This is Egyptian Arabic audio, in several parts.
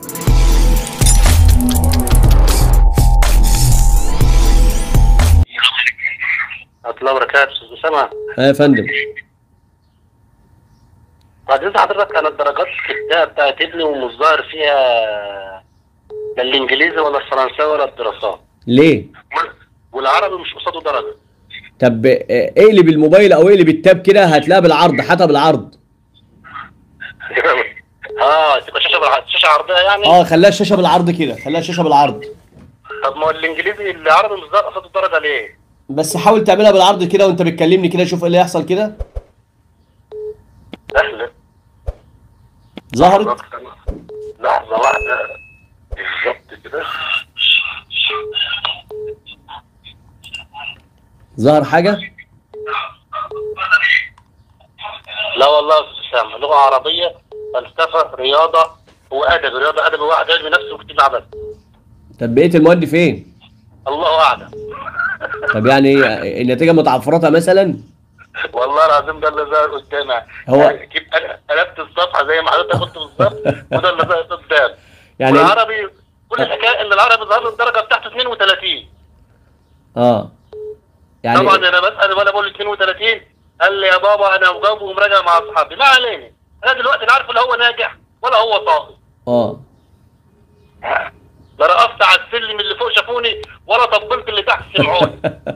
ورحمة الله وبركاته أستاذ أسامة اه يا فندم بعدين حضرتك أنا الدرجات الكتاب بتاعت ابني ومش ظاهر فيها لا الإنجليزي ولا الفرنساوي ولا الدراسات ليه والعربي مش قصاده درجة طب اه، اقلب الموبايل او اقلب التاب كده هتلاقيها بالعرض حتى بالعرض اه تبقى شاشة بالع- شاشة عرضية يعني اه خليها الشاشه بالعرض كده خليها الشاشه بالعرض طب ما هو الإنجليزي العربي مش ظاهر قصاده درجة ليه؟ بس حاول تعملها بالعرض كده وانت بتكلمني كده شوف ايه اللي هيحصل كده أهلا ظهرت لحظة واحدة بالظبط كده ظهر حاجه لا والله يا استاذ اسامه لغه عربيه فلسفه رياضه وادب رياضه ادب واحد علم نفس واجتماع بس طب بقيه المواد فين الله اعلم طب يعني النتيجه متعفرطه مثلا والله العظيم ده اللي ظاهر قدامي هو- يعني جيب أنا- قلبت الصفحه زي ما حضرتك قلت بالظبط وده اللي ظاهر قدام يعني والعربي كل الحكايه ان العربي ظهر له الدرجه بتاعته 32 اه يعني طبعا انا بسال وانا بقول 32 قال لي يا بابا انا مجاوب ومراجع مع اصحابي ما علينا انا دلوقتي لا عارف لا هو ناجح ولا هو ساقط اه لا رقصت على السلم اللي فوق شافوني ولا طبلت اللي تحت سمعوني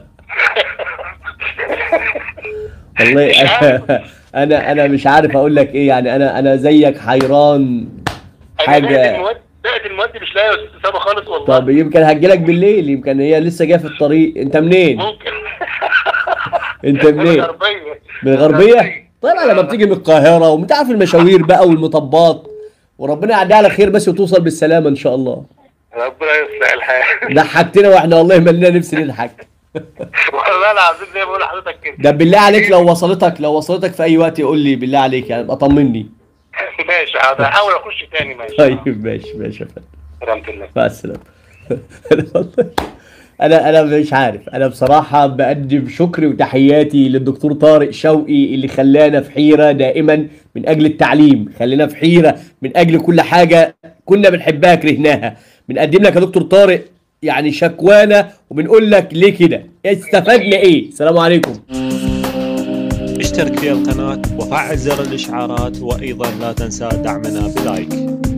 والله مش عارف. انا انا مش عارف اقول لك ايه يعني انا انا زيك حيران أنا حاجة- بقت المواد بقت المواد مش لاقيه يا استاذ اسامه خالص والله طب يمكن هتجيلك بالليل يمكن هي لسه جايه في الطريق انت منين ممكن انت من منين الغربيه من الغربيه طيب لما بتيجي من القاهره وانت عارف المشاوير بقى والمطبات وربنا يعديها على خير بس وتوصل بالسلامه ان شاء الله ربنا يصلح الحال ضحكتنا واحنا والله مالنا نفسي نضحك والله العظيم زي ما بقول لحضرتك كده ده بالله عليك لو وصلتك لو وصلتك في اي وقت يقول لي بالله عليك يعني ابقى طمني ماشي حاضر هحاول اخش تاني ماشي طيب ماشي ماشي يا فندم سلامة الله مع السلامة أنا والله- انا انا مش عارف انا بصراحة بقدم شكري وتحياتي للدكتور طارق شوقي اللي خلانا في حيرة دائما من اجل التعليم خلينا في حيرة من اجل كل حاجة كنا بنحبها كرهناها بنقدم لك يا دكتور طارق يعني شكوانا وبنقول لك ليه كده استفدنا ايه السلام عليكم اشترك في القناة وفعل زر الإشعارات وأيضا لا تنسى دعمنا بلايك